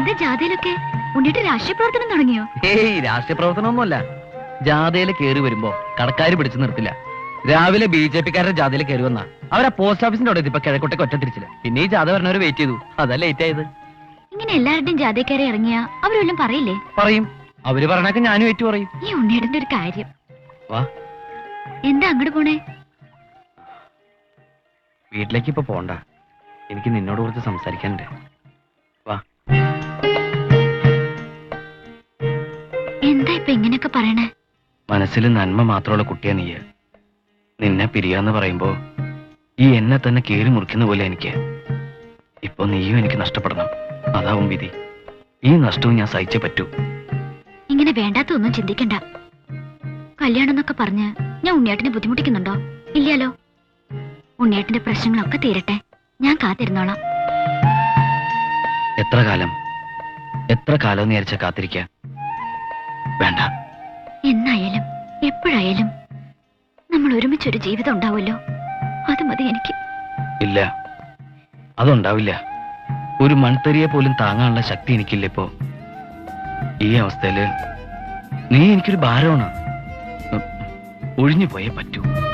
എന്താ ജാഥയിലൊക്കെ ഉണ്ണിട്ട് രാഷ്ട്രീയ പ്രവർത്തനം തുടങ്ങിയോ ഏയ് രാഷ്ട്രീയ പ്രവർത്തനമൊന്നുമല്ല ജാഥയിൽ കയറി വരുമ്പോ കടക്കാര് പിടിച്ചു നിർത്തില്ല രാവിലെ ബി ജെ പിക്കാരുടെ ജാഥയിൽ കയറി വന്ന അവരാ പോസ്റ്റ് ഓഫീസിന്റെ അവിടെ ഇപ്പൊ കിഴക്കോട്ടേക്ക് ഒറ്റ തിരിച്ചില്ല പിന്നെ ഈ ജാഥ പറഞ്ഞവര് വെയിറ്റ് ചെയ്തു അതാ ലേറ്റ് ആയത് ഇങ്ങനെ എല്ലാവരുടെയും ജാഥക്കാരെ ഇറങ്ങിയ അവരെല്ലാം പറയില്ലേ പറയും അവര് പറഞ്ഞൊക്കെ ഞാനും ഏറ്റു പറയും ഈ ഉണ്ണിയേടന്റെ ഒരു കാര്യം വാ എന്താ അങ്ങോട്ട് പോണേ വീട്ടിലേക്ക് ഇപ്പൊ പോണ്ട എനിക്ക് നിന്നോട് കുറച്ച് സംസാരിക്കാനുണ്ട് വാ എന്താ ഇപ്പൊ ഇങ്ങനെയൊക്കെ പറയണേ മനസ്സിൽ നന്മ മാത്രമുള്ള കുട്ടിയാ നീ നിന്നെ പിരിയാന്ന് പറയുമ്പോ ഈ എന്നെ തന്നെ കീറി മുറിക്കുന്ന പോലെ എനിക്ക് ഇപ്പൊ നീയും എനിക്ക് നഷ്ടപ്പെടണം അതാവും വിധി ഈ നഷ്ടവും ഞാൻ സഹിച്ചേ പറ്റൂ ഇങ്ങനെ വേണ്ടാത്ത ഒന്നും ചിന്തിക്കണ്ട കല്യാണം എന്നൊക്കെ പറഞ്ഞ് ഞാൻ ഉണ്ണിയേട്ടനെ ബുദ്ധിമുട്ടിക്കുന്നുണ്ടോ ഇല്ലല്ലോ ഉണ്ണിയേട്ടന്റെ പ്രശ്നങ്ങളൊക്കെ തീരട്ടെ ഞാൻ കാത്തിരുന്നോളാം എത്ര കാലം എത്ര കാലം നേരിച്ച കാത്തിരിക്ക വേണ്ട എന്നായാലും എപ്പോഴായാലും നമ്മൾ ഒരുമിച്ചൊരു ജീവിതം ഉണ്ടാവുമല്ലോ അത് മതി എനിക്ക് ഇല്ല അതുണ്ടാവില്ല ഒരു മൺതരിയെ പോലും താങ്ങാനുള്ള ശക്തി എനിക്കില്ല ഇപ്പോ ഈ അവസ്ഥയില് നീ എനിക്കൊരു ഭാരമാണ് ഉം, ഒഴിഞ്ഞു പോയേ പറ്റൂ